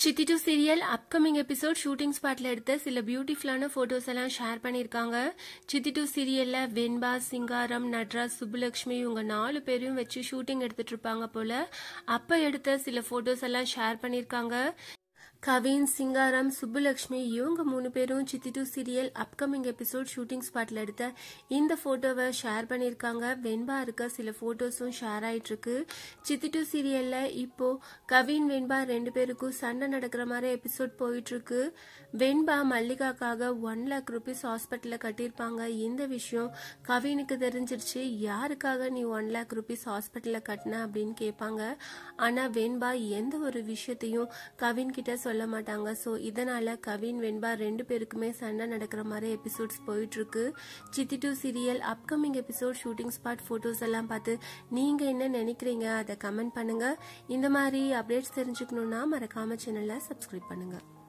சித்தி two serial upcoming episode shooting ஸ்பாட்ல எடுத்த சில பியூட்டிஃபுல்லான போட்டோஸ் எல்லாம் ஷேர் பண்ணியிருக்காங்க சித்தி டூ சீரியல்ல வெண்பா சிங்காரம் நட்ராஜ் சுப்புலட்சுமி இவங்க நாலு பேரையும் வச்சு ஷூட்டிங் எடுத்துட்டு இருப்பாங்க போல அப்ப எடுத்த சில போட்டோஸ் எல்லாம் ஷேர் பண்ணியிருக்காங்க கவின் சிங்காரம் சுப்புலட்சுமி இவங்க மூணு பேரும் Chithi two serial upcoming episode shooting ஸ்பாட்ல எடுத்த இந்த போட்டோவை ஷேர் பண்ணியிருக்காங்க வெண்பா இருக்க சில போட்டோஸும் ஷேர் ஆயிட்டு இருக்கு சித்தி டூ சீரியல்ல இப்போ கவின் வெண்பா ரெண்டு பேருக்கும் சண்டை நடக்கிற மாதிரி எபிசோட் போயிட்டு இருக்கு வெண்பா மல்லிகாக்காக ஒன் லேக் ருபீஸ் ஹாஸ்பிட்டல்ல கட்டியிருப்பாங்க இந்த விஷயம் கவினுக்கு தெரிஞ்சிருச்சு யாருக்காக நீ ஒன் லேக் ருபீஸ் ஹாஸ்பிட்டல்ல கட்டின அப்படின்னு கேட்பாங்க ஆனா வெண்பா எந்த ஒரு விஷயத்தையும் கவின் கிட்ட சொல்ல மாட்டாங்க ஸோ இதனால கவின் வெண்பா ரெண்டு பேருக்குமே சண்டை நடக்கிற மாதிரி எபிசோட்ஸ் போயிட்டு இருக்கு Chithi two serial upcoming episode shooting spot photos எல்லாம் பார்த்து நீங்க என்ன நினைக்கிறீங்க அதை கமெண்ட் பண்ணுங்க இந்த மாதிரி அப்டேட்ஸ் தெரிஞ்சுக்கணும்னா மறக்காம சேனலை சப்ஸ்கிரைப் பண்ணுங்க